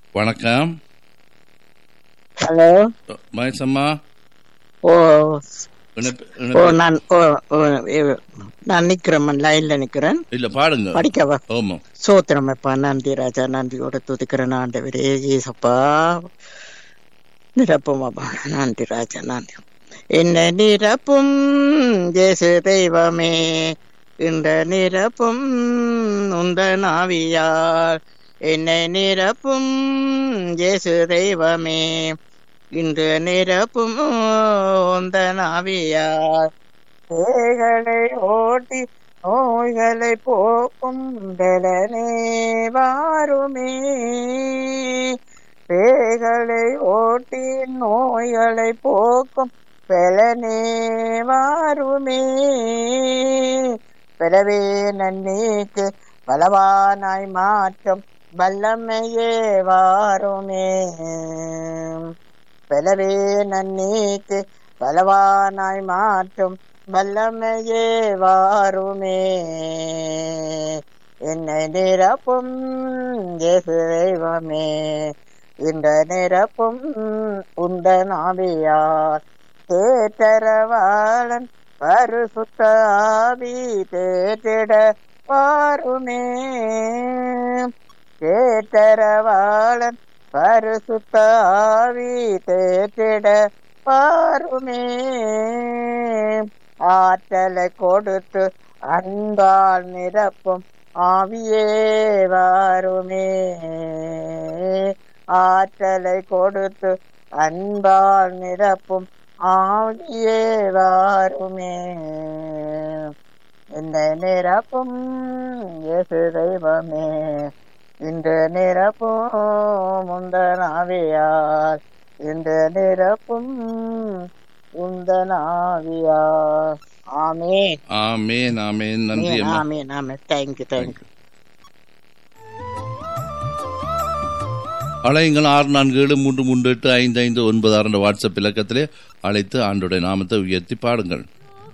வணக்கம் ஹலோ மகேசம்மா ஓ இணைப்பு- ஓ இணைப்பு- நான் ஓ ஓ, இ- நான் நிக்கிறேன் லைன்ல நிக்கிறேன் இல்ல பாடுங்க படிக்கவா ஆமா சோத்திரமப்பா நன்றி ராஜா நன்றியோட துதிக்கிறேன் ஆண்டவரே ஏசப்பா நிரப்பும் அப்பா நன்றி ராஜா நன்றி என்ன நிரப்பும் ஜேசு தெய்வமே இந்த நிரப்பும் உந்த நாவியார் என்னை நிரப்பும் ஜேசு தெய்வமே இன்று நிரப்பும் உந்த நாவியார் பேய்களை ஓட்டி நோய்களை போக்கும் பலனே வாருமே பேய்களை ஓட்டி நோய்களை போக்கும் பலனே வாருமே பிறவே நன்மைக்கு பலவானாய் மாற்றும் வல்லமையே வாருமே பிறவே நன்மைக்கு பலவானாய் மாற்றும் வல்லமையே வாருமே என்னை நிரப்பும் இயேசு தெய்வமே இந்த நிரப்பும் உந்த நாவியார் தேற்றரவாளன் பரிசுத்த ஆவி தேற்றிட வாருமே தேற்றரவாளன் பரிசுத்த ஆவி தேற்றிட பாருமே ஆற்றலை கொடுத்து அன்பால் நிரப்பும் ஆவியே வாருமே ஆற்றலை கொடுத்து அன்பால் நிரப்பும் ஆவியே வாருமே இந்த நிரப்பும் இயேசு தெய்வமே இந்த நிரப்பும் முந்தனாவியார் இந்த நிரப்பும் உந்தனாவியார் ஆமே ஆமேன் ஆமேன் நன்றி அம்மா ஆமே ஆமே தேங்க்யூ தேங்க்யூ அழையுங்கள் ஆறு நான்கு ஏழு மூன்று மூன்று எட்டு ஐந்து ஐந்து ஒன்பது ஆறு என்ற வாட்ஸ்அப் இலக்கத்திலே அழைத்து ஆண்டுடைய நாமத்தை உயர்த்தி பாடுங்கள்